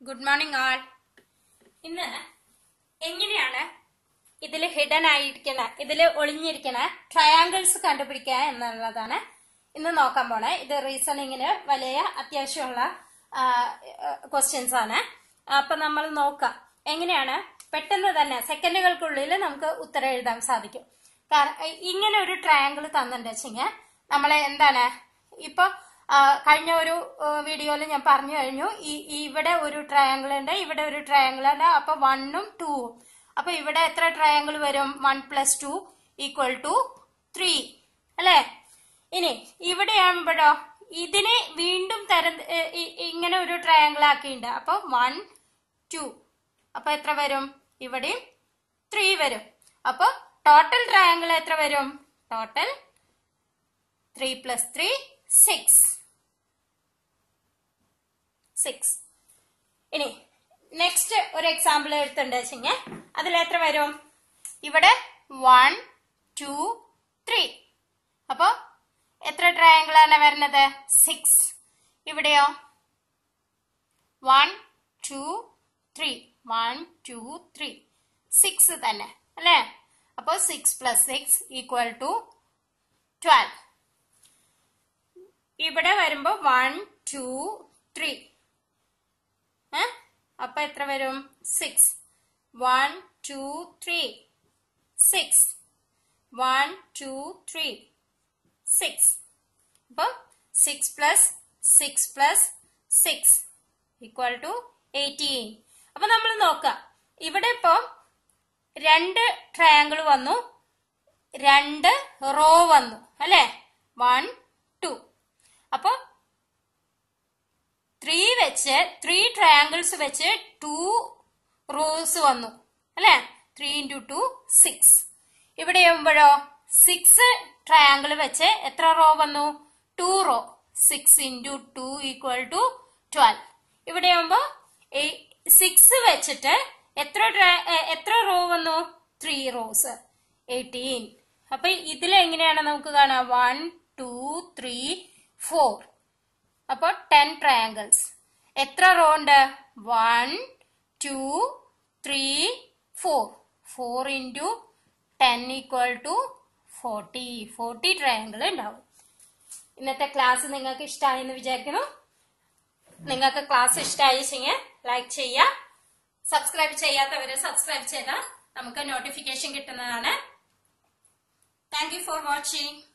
good morning ആൾ ഇന്ന് എങ്ങനെയാണ് ഇതിൽ ഹിഡൻ ആയിരിക്കണ ഇതിൽ ഒളിഞ്ഞിരിക്കണ ട്രയാങ്കിൾസ് കണ്ടുപിടിക്കുക എന്നുള്ളതാണ് ഇന്ന് നോക്കാൻ പോണേ ഇത് റീസണിങ്ങിന് വലിയ അത്യാവശ്യമുള്ള ക്വസ്റ്റ്യൻസ് ആണ് അപ്പൊ നമ്മൾ നോക്കാം എങ്ങനെയാണ് പെട്ടെന്ന് തന്നെ സെക്കൻഡുകൾക്കുള്ളിൽ നമുക്ക് ഉത്തരം എഴുതാൻ സാധിക്കും കാരണം ഇങ്ങനെ ഒരു ട്രയാങ്കിൾ തന്നിട്ടുണ്ട് വെച്ചെങ്കിൽ നമ്മളെ എന്താണ് ഇപ്പൊ ആ, കഴിഞ്ഞ ഒരു വീഡിയോയിൽ ഞാൻ പറഞ്ഞു കഴിഞ്ഞു ഈ ഈ ഇവിടെ ഒരു ട്രയാങ്കിൾ ഉണ്ട് ഇവിടെ ഒരു ട്രയാങ്കിൾ ഉണ്ട് അപ്പൊ വണ്ണും ടൂവും അപ്പൊ ഇവിടെ എത്ര ട്രയാങ്കിൾ വരും one plus two equal to three അല്ലേ ഇനി ഇവിടെ ആകുമ്പോഴോ ഇതിനെ വീണ്ടും തരം ഏ, ഇ- ഇങ്ങനെ ഒരു ട്രയാങ്കിൾ ആക്കിയിട്ടുണ്ട് അപ്പൊ വൺ ടു അപ്പൊ എത്ര വരും ഇവിടെയും ത്രീ വരും അപ്പൊ ടോട്ടൽ ട്രയാങ്കിൾ എത്ര വരും total three plus three six six ഇനി നെക്സ്റ്റ് ഒരു എക്സാമ്പിൾ എടുത്തിട്ടുണ്ട് വെച്ചെങ്കിൽ അതിൽ എത്ര വരും ഇവിടെ വൺ ടു ത്രീ അപ്പോ എത്ര ട്രയാങ്കിൾ ആണ് വരുന്നത് സിക്സ് ഇവിടെയോ one two three one two three six തന്നെ അല്ലേ അപ്പോ six plus six equal to twelve ഇവിടെ വരുമ്പോ വൺ ടു ത്രീ അപ്പൊ എത്ര വരും six one two three six one two three six അപ്പൊ six plus six plus six equal to eighteen അപ്പൊ നമ്മൾ നോക്കാം ഇവിടെ ഇപ്പൊ രണ്ട് ട്രയാങ്കിൾ വന്നു രണ്ട് റോ വന്നു അല്ലെ വൺ ടു അപ്പൊ ത്രീ വെച്ച് ത്രീ ട്രയാങ്കിൾസ് വെച്ച് ടു റോസ് വന്നു അല്ലെ ത്രീ ഇൻറ്റു ടു സിക്സ് ഇവിടെ ആകുമ്പോഴോ സിക്സ് ട്രയാങ്കിൾ വെച്ച് എത്ര റോ വന്നു two row six into two equal to twelve ഇവിടെ ആകുമ്പോ സിക്സ് വെച്ചിട്ട് എത്ര tra- ഏ, എത്ര റോ വന്നു ത്രീ റോസ് എയ്റ്റീൻ അപ്പൊ ഇതിൽ എങ്ങനെയാണ് നമുക്ക് കാണാം വൺ ടു ത്രീ ഫോർ അപ്പോൾ ടെൻ ട്രയാങ്കിൾസ് എത്ര റോ ഉണ്ട് one two three four four into ten equal to forty forty triangle ഉണ്ടാവും ഇന്നത്തെ ക്ലാസ് നിങ്ങൾക്ക് ഇഷ്ടമായി എന്ന് വിചാരിക്കുന്നു നിങ്ങൾക്ക് ക്ലാസ് ഇഷ്ടമായി വെച്ചെങ്കിൽ ലൈക്ക് ചെയ്യുക സബ്സ്ക്രൈബ് ചെയ്യാത്തവര് സബ്സ്ക്രൈബ് ചെയ്താൽ നമുക്ക് നോട്ടിഫിക്കേഷൻ കിട്ടുന്നതാണ് താങ്ക് യു ഫോർ വാച്ചിങ്